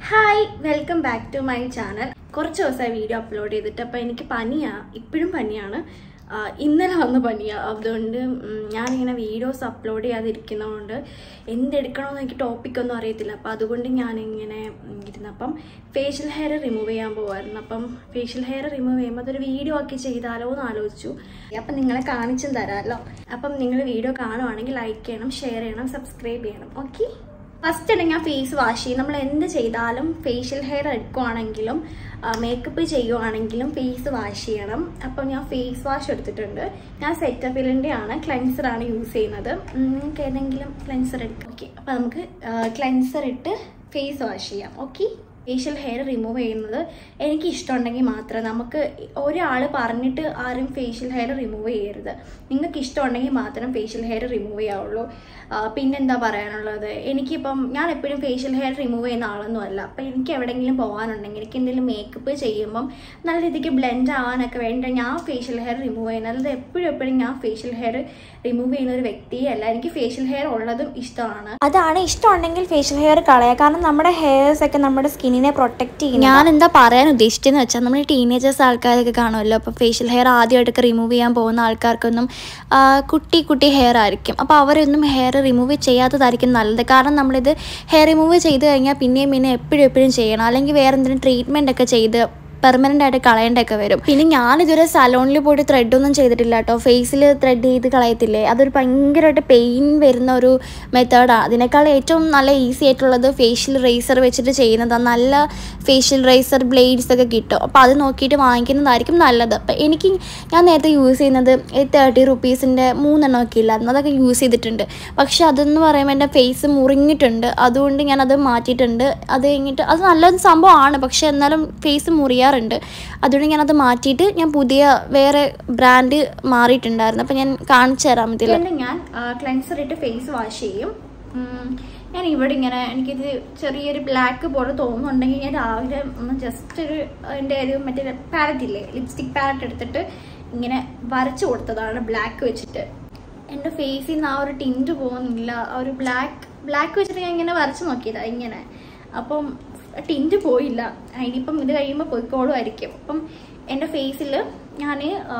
hi welcome back to my channel കുറച്ച് ദിവസമായി video upload ചെയ്തിട്ട് അപ്പോൾ എനിക്ക് പനിയാണ് ഇപ്പോഴും പനിയാണ് ആ, ഇന്നലെ വന്ന പനിയാണ് അതുകൊണ്ട് ഉം, ഞാനിങ്ങനെ വീഡിയോസ് അപ്ലോഡ് ചെയ്യാതിരിക്കുന്നതുകൊണ്ട് എന്തെടുക്കണമെന്ന് എനിക്ക് ടോപ്പിക്കൊന്നും അറിയത്തില്ല അപ്പോൾ അതുകൊണ്ട് ഞാനിങ്ങനെ ഉം, ഇരുന്നപ്പം ഫേഷ്യൽ ഹെയർ റിമൂവ് ചെയ്യാൻ പോകുമായിരുന്നു അപ്പം ഫേഷ്യൽ ഹെയർ റിമൂവ് ചെയ്യുമ്പോൾ അതൊരു വീഡിയോ ആക്കി ചെയ്താലോ എന്ന് ആലോചിച്ചു അപ്പം നിങ്ങളെ കാണിച്ചും തരാമല്ലോ അപ്പം നിങ്ങൾ വീഡിയോ കാണുവാണെങ്കിൽ ലൈക്ക് ചെയ്യണം ഷെയർ ചെയ്യണം സബ്സ്ക്രൈബ് ചെയ്യണം ഓക്കെ ഫസ്റ്റ് തന്നെ ഞാൻ ഫേസ് വാഷ് ചെയ്യും നമ്മൾ എന്ത് ചെയ്താലും ഫേഷ്യൽ ഹെയർ എടുക്കുവാണെങ്കിലും മേക്കപ്പ് ചെയ്യുവാണെങ്കിലും ഫേസ് വാഷ് ചെയ്യണം അപ്പം ഞാൻ ഫേസ് വാഷ് എടുത്തിട്ടുണ്ട് ഞാൻ സെറ്റഫിലിൻ്റെ ആണ് ക്ലെൻസർ ആണ് യൂസ് ചെയ്യുന്നത് ഉം, നിങ്ങൾക്ക് ഏതെങ്കിലും ക്ലെൻസർ എടുക്കാം ഓക്കെ അപ്പം നമുക്ക് ക്ലെൻസർ ഇട്ട് ഫേസ് വാഷ് ചെയ്യാം ഓക്കെ ഫേഷ്യൽ ഹെയർ റിമൂവ് ചെയ്യുന്നത് എനിക്ക് ഇഷ്ടമുണ്ടെങ്കിൽ മാത്രം നമുക്ക് ഒരാൾ പറഞ്ഞിട്ട് ആരും ഫേഷ്യൽ ഹെയർ റിമൂവ് ചെയ്യരുത് നിങ്ങൾക്ക് ഇഷ്ടമുണ്ടെങ്കിൽ മാത്രം ഫേഷ്യൽ ഹെയർ റിമൂവ് ചെയ്യാവുള്ളൂ ആ, പിന്നെന്താ പറയാനുള്ളത് എനിക്കിപ്പം ഞാൻ എപ്പോഴും ഫേഷ്യൽ ഹെയർ റിമൂവ് ചെയ്യുന്ന ആളൊന്നും അല്ല അപ്പം എനിക്ക് എവിടെയെങ്കിലും പോകാനുണ്ടെങ്കിൽ എനിക്ക് എന്തെങ്കിലും മേക്കപ്പ് ചെയ്യുമ്പം നല്ല രീതിക്ക് ബ്ലെൻഡ് ആവാനൊക്കെ വേണ്ടി ഞാൻ ഫേഷ്യൽ ഹെയർ റിമൂവ് ചെയ്യുന്നത് അല്ലാതെ എപ്പോഴും എപ്പോഴും ഞാൻ ഫേഷ്യൽ ഹെയർ റിമൂവ് ചെയ്യുന്ന ഒരു വ്യക്തിയല്ല എനിക്ക് ഫേഷ്യൽ ഹെയർ ഉള്ളതും ഇഷ്ടമാണ് അതാണ് ഇഷ്ടമുണ്ടെങ്കിൽ ഫേഷ്യൽ ഹെയർ കളയുക കാരണം നമ്മുടെ ഹെയർസ് ഒക്കെ നമ്മുടെ സ്കിന്നിനെ പ്രൊട്ടക്ട് ചെയ്യും ഞാൻ എന്താ പറയാൻ ഉദ്ദേശിച്ചതെന്ന് വെച്ചാൽ നമ്മൾ ടീനേജേഴ്സ് ആൾക്കാരൊക്കെ കാണുമല്ലോ അപ്പോൾ ഫേഷ്യൽ ഹെയർ ആദ്യമായിട്ടൊക്കെ റിമൂവ് ചെയ്യാൻ പോകുന്ന ആൾക്കാർക്കൊന്നും ആ, കുട്ടി കുട്ടി ഹെയർ ആയിരിക്കും അപ്പോൾ അവരൊന്നും ഹെയർ റിമൂവ് ചെയ്യാത്തതായിരിക്കും നല്ലത് കാരണം നമ്മളിത് ഹെയർ റിമൂവ് ചെയ്ത് കഴിഞ്ഞാൽ പിന്നെയും പിന്നെ എപ്പോഴും എപ്പോഴും ചെയ്യണം അല്ലെങ്കിൽ വേറെ എന്തെങ്കിലും ട്രീറ്റ്മെൻ്റ് ഒക്കെ ചെയ്ത് പെർമനൻ്റ് ആയിട്ട് കളയേണ്ടൊക്കെ വരും പിന്നെ ഞാനിതുവരെ സലോണിൽ പോയിട്ട് ത്രെഡൊന്നും ചെയ്തിട്ടില്ല കേട്ടോ ഫേസിൽ ത്രെഡ് ചെയ്ത് കളയത്തില്ലേ അതൊരു ഭയങ്കരമായിട്ട് പെയിൻ വരുന്ന ഒരു മെത്തേഡാണ് അതിനേക്കാൾ ഏറ്റവും നല്ല ഈസി ആയിട്ടുള്ളത് ഫേഷ്യൽ റേസർ വെച്ചിട്ട് ചെയ്യുന്നതാണ് നല്ല ഫേഷ്യൽ റേസർ ബ്ലേഡ്സ് ഒക്കെ കിട്ടും അപ്പോൾ അത് നോക്കിയിട്ട് വാങ്ങിക്കുന്നതായിരിക്കും നല്ലത് അപ്പോൾ എനിക്ക് ഞാൻ നേരത്തെ യൂസ് ചെയ്യുന്നത് തേർട്ടി റുപ്പീസിൻ്റെ മൂന്നെണ്ണം ഒക്കെ ഇല്ലായിരുന്നു അതൊക്കെ യൂസ് ചെയ്തിട്ടുണ്ട് പക്ഷെ അതെന്ന് പറയുമ്പോൾ എൻ്റെ ഫേസ് മുറിഞ്ഞിട്ടുണ്ട് അതുകൊണ്ട് ഞാനത് മാറ്റിയിട്ടുണ്ട് അത് കഴിഞ്ഞിട്ട് അത് നല്ലൊരു സംഭവമാണ് പക്ഷെ എന്നാലും ഫേസ് മുറിയാറുണ്ട് അതുകൊണ്ട് ഞാനത് മാറ്റിയിട്ട് ഞാൻ പുതിയ വേറെ ബ്രാൻഡ് മാറിയിട്ടുണ്ടായിരുന്നു അപ്പോൾ ഞാൻ കാണിച്ചു തരാം ഇതിൽ പിന്നെ ഞാൻ ക്ലെൻസർ ഇട്ട് ഫേസ് വാഷ് ചെയ്യും ഉം, ഞാൻ ഇവിടെ ഇങ്ങനെ എനിക്കിത് ചെറിയൊരു ബ്ലാക്ക് പോലെ തോന്നുന്നുണ്ടെങ്കിൽ ഞാൻ രാവിലെ ഒന്ന് ജസ്റ്റ് ഒരു എൻ്റെ ഒരു മറ്റേ പാലറ്റ് ഇല്ലേ ലിപ്സ്റ്റിക് പാലറ്റ് എടുത്തിട്ട് ഇങ്ങനെ വരച്ചു കൊടുത്തതാണ് ബ്ലാക്ക് വെച്ചിട്ട് എൻ്റെ ഫേസിൽ നിന്ന് ആ ഒരു ടിൻറ്റ് പോകുന്നില്ല ആ ഒരു ബ്ലാക്ക് ബ്ലാക്ക് വെച്ചിട്ട് ഞാൻ ഇങ്ങനെ വരച്ചു നോക്കിയതാണ് ഇങ്ങനെ അപ്പം ടിൻറ്റ് പോയില്ല അതിനിപ്പം ഇത് കഴിയുമ്പോൾ പോയിക്കോളുമായിരിക്കും അപ്പം എൻ്റെ ഫേസിൽ ഞാൻ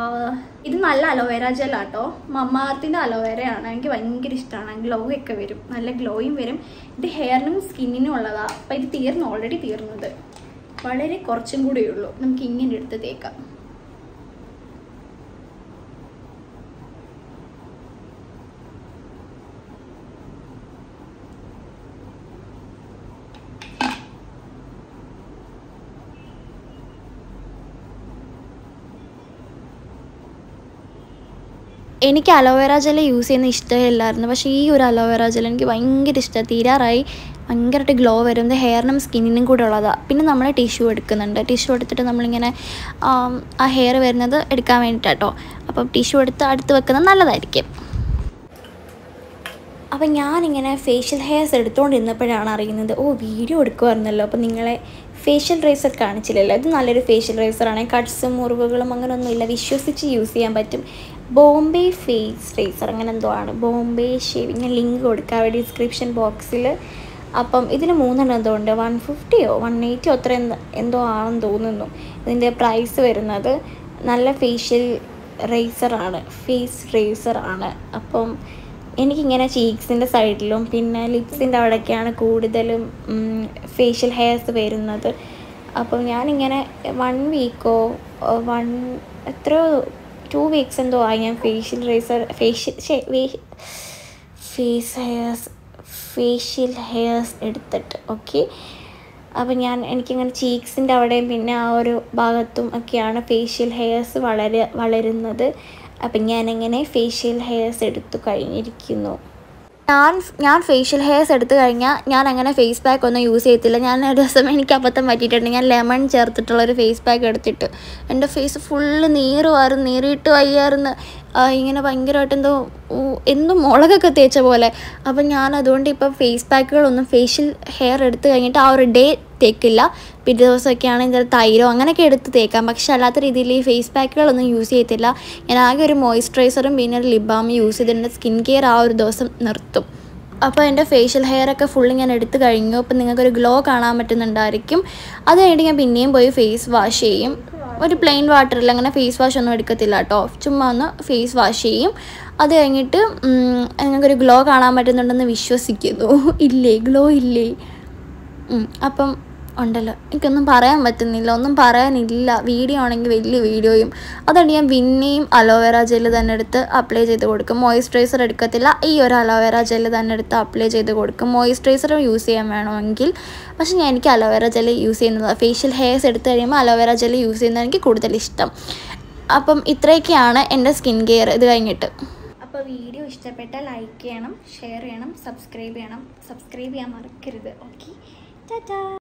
ഇത് നല്ല അലോവേര ജെല്ലാട്ടോ മമ്മാർത്തിൻ്റെ അലോവേരയാണ് എനിക്ക് ഭയങ്കര ഇഷ്ടമാണ് ഗ്ലോ ഒക്കെ വരും നല്ല ഗ്ലോയും വരും ഇത് ഹെയറിനും സ്കിന്നിനും ഉള്ളതാണ് അപ്പം ഇത് തീർന്നു ഓൾറെഡി തീർന്നത് വളരെ കുറച്ചും കൂടിയേ ഉള്ളൂ നമുക്ക് ഇങ്ങനെ എടുത്ത് തേക്കാം എനിക്ക് അലോവേറ ജെൽ യൂസ് ചെയ്യുന്ന ഇഷ്ടമില്ലായിരുന്നു പക്ഷേ ഈ ഒരു അലോവേറ ജെൽ എനിക്ക് ഭയങ്കര ഇഷ്ടമാണ് തീരാറായി ഭയങ്കരമായിട്ട് ഗ്ലോ വരും ഇത് ഹെയറിനും സ്കിന്നിനും കൂടെ ഉള്ളതാണ് പിന്നെ നമ്മൾ ടിഷ്യൂ എടുക്കുന്നുണ്ട് ടിഷ്യൂ എടുത്തിട്ട് നമ്മളിങ്ങനെ ആം, ആ ഹെയർ വരുന്നത് എടുക്കാൻ വേണ്ടിയിട്ടാട്ടോ അപ്പം ടിഷ്യൂ എടുത്ത് അടുത്ത് വെക്കുന്നത് നല്ലതായിരിക്കും അപ്പം ഞാനിങ്ങനെ ഫേഷ്യൽ ഹെയർസ് എടുത്തുകൊണ്ടിരുന്നപ്പോഴാണ് അറിയുന്നത് ഓ വീഡിയോ എടുക്കുമായിരുന്നല്ലോ അപ്പം നിങ്ങളെ ഫേഷ്യൽ റേസർ കാണിച്ചില്ലല്ലോ ഇത് നല്ലൊരു ഫേഷ്യൽ റേസറാണ് കട്ട്സും മുറിവുകളും അങ്ങനെയൊന്നുമില്ല വിശ്വസിച്ച് യൂസ് ചെയ്യാൻ പറ്റും ബോംബെ ഫേസ് റേസർ അങ്ങനെ എന്തോ ആണ് ബോംബെ ഷേവിങ് ഞാൻ ലിങ്ക് കൊടുക്കാം ഡിസ്ക്രിപ്ഷൻ ബോക്സിൽ അപ്പം ഇതിന് മൂന്നെണ്ണം എന്തോ ഉണ്ട് വൺ ഫിഫ്റ്റിയോ വൺ എയ്റ്റിയോ അത്ര എന്ത- എന്തോ ആണെന്ന് തോന്നുന്നു ഇതിൻ്റെ പ്രൈസ് വരുന്നത് നല്ല ഫേഷ്യൽ റേസറാണ് ഫേസ് റേസറാണ് അപ്പം എനിക്കിങ്ങനെ ചീക്സിൻ്റെ സൈഡിലും പിന്നെ ലിപ്സിൻ്റെ അവിടെയൊക്കെയാണ് കൂടുതലും ഫേഷ്യൽ ഹെയർസ് വരുന്നത് അപ്പം ഞാനിങ്ങനെ വൺ വീക്കോ വൺ എത്രയോ ടു വീക്സ് എന്തോ ആയി ഞാൻ facial razor facial face hairs facial hairs എടുത്തിട്ട് ഓക്കെ അപ്പം ഞാൻ എനിക്കിങ്ങനെ ചീക്സിൻ്റെ അവിടെയും പിന്നെ ആ ഒരു ഭാഗത്തും ഒക്കെയാണ് ഫേഷ്യൽ ഹെയർസ് വളരെ വളരുന്നത് അപ്പം ഞാനിങ്ങനെ ഫേഷ്യൽ ഹെയർസ് എടുത്തു കഴിഞ്ഞിരിക്കുന്നു ഞാൻ ഞാൻ ഫേഷ്യൽ ഹെയർസ് എടുത്തു കഴിഞ്ഞാൽ ഞാൻ അങ്ങനെ ഫേസ് പാക്ക് ഒന്നും യൂസ് ചെയ്യത്തില്ല ഞാൻ ഒരു ദിവസം എനിക്ക് അബദ്ധം പറ്റിയിട്ടുണ്ട് ഞാൻ ലെമൺ ചേർത്തിട്ടുള്ളൊരു ഫേസ് പാക്ക് എടുത്തിട്ട് എൻ്റെ ഫേസ് ഫുള്ള് നീറുമായിരുന്നു നീറിയിട്ട് വയ്യായിരുന്നു ആ, ഇങ്ങനെ ഭയങ്കരമായിട്ട് എന്തോ ഊ, എന്തോ മുളകൊക്കെ തേച്ച പോലെ അപ്പം ഞാൻ അതുകൊണ്ട് ഇപ്പം ഫേസ് പാക്കുകളൊന്നും ഫേഷ്യൽ ഹെയർ എടുത്തു കഴിഞ്ഞിട്ട് ആ ഒരു ഡേ തേക്കില്ല പിറ്റേ ദിവസമൊക്കെ ആണെങ്കിൽ തൈരോ അങ്ങനെയൊക്കെ എടുത്ത് തേക്കാം പക്ഷെ അല്ലാത്ത രീതിയിൽ ഈ ഫേസ് പാക്കുകളൊന്നും യൂസ് ചെയ്യത്തില്ല ഞാൻ ആകെ ഒരു മോയ്സ്ചറൈസറും പിന്നെ ഒരു ലിപ് ബാം യൂസ് ചെയ്തിട്ടുണ്ട് സ്കിൻ കെയർ ആ ഒരു ദിവസം നിർത്തും അപ്പോൾ എൻ്റെ ഫേഷ്യൽ ഹെയർ ഒക്കെ ഫുള്ള് ഞാൻ എടുത്തു കഴിഞ്ഞു അപ്പോൾ നിങ്ങൾക്കൊരു ഗ്ലോ കാണാൻ പറ്റുന്നുണ്ടായിരിക്കും അത് കഴിഞ്ഞിട്ട് ഞാൻ പിന്നെയും പോയി ഫേസ് വാഷ് ചെയ്യും ഒരു പ്ലെയിൻ വാട്ടറിൽ അങ്ങനെ ഫേസ് വാഷ് ഒന്നും എടുക്കത്തില്ല കേട്ടോ ചുമ്മാ ഒന്ന് ഫേസ് വാഷ് ചെയ്യും അത് കഴിഞ്ഞിട്ട് ഉം, നിങ്ങൾക്കൊരു ഗ്ലോ കാണാൻ പറ്റുന്നുണ്ടെന്ന് വിശ്വസിക്കുന്നു ഇല്ലേ ഗ്ലോ ഇല്ലേ ഉം, അപ്പം ഉണ്ടല്ലോ എനിക്കൊന്നും പറയാൻ പറ്റുന്നില്ല ഒന്നും പറയാനില്ല വീഡിയോ ആണെങ്കിൽ വലിയ വീഡിയോയും അതുകൊണ്ട് ഞാൻ പിന്നെയും അലോവേറ ജെല്ല് തന്നെ എടുത്ത് അപ്ലൈ ചെയ്ത് കൊടുക്കും മോയ്സ്ചറൈസർ എടുക്കത്തില്ല ഈ ഒരു അലോവേറ ജെല്ല് തന്നെ എടുത്ത് അപ്ലൈ ചെയ്ത് കൊടുക്കും മോയ്സ്ചറൈസർ യൂസ് ചെയ്യാൻ വേണമെങ്കിൽ പക്ഷേ ഞാൻ എനിക്ക് അലോവേറ ജെല്ല് യൂസ് ചെയ്യുന്നത് ഫേഷ്യൽ ഹെയർസ് എടുത്ത് കഴിയുമ്പോൾ അലോവേറ ജെല്ല് യൂസ് ചെയ്യുന്നത് എനിക്ക് കൂടുതൽ ഇഷ്ടം അപ്പം ഇത്രയൊക്കെയാണ് എൻ്റെ സ്കിൻ കെയർ ഇത് കഴിഞ്ഞിട്ട് അപ്പോൾ വീഡിയോ ഇഷ്ടപ്പെട്ടാൽ ലൈക്ക് ചെയ്യണം ഷെയർ ചെയ്യണം സബ്സ്ക്രൈബ് ചെയ്യണം സബ്സ്ക്രൈബ് ചെയ്യാൻ മറക്കരുത് ഓക്കെ ടാറ്റാ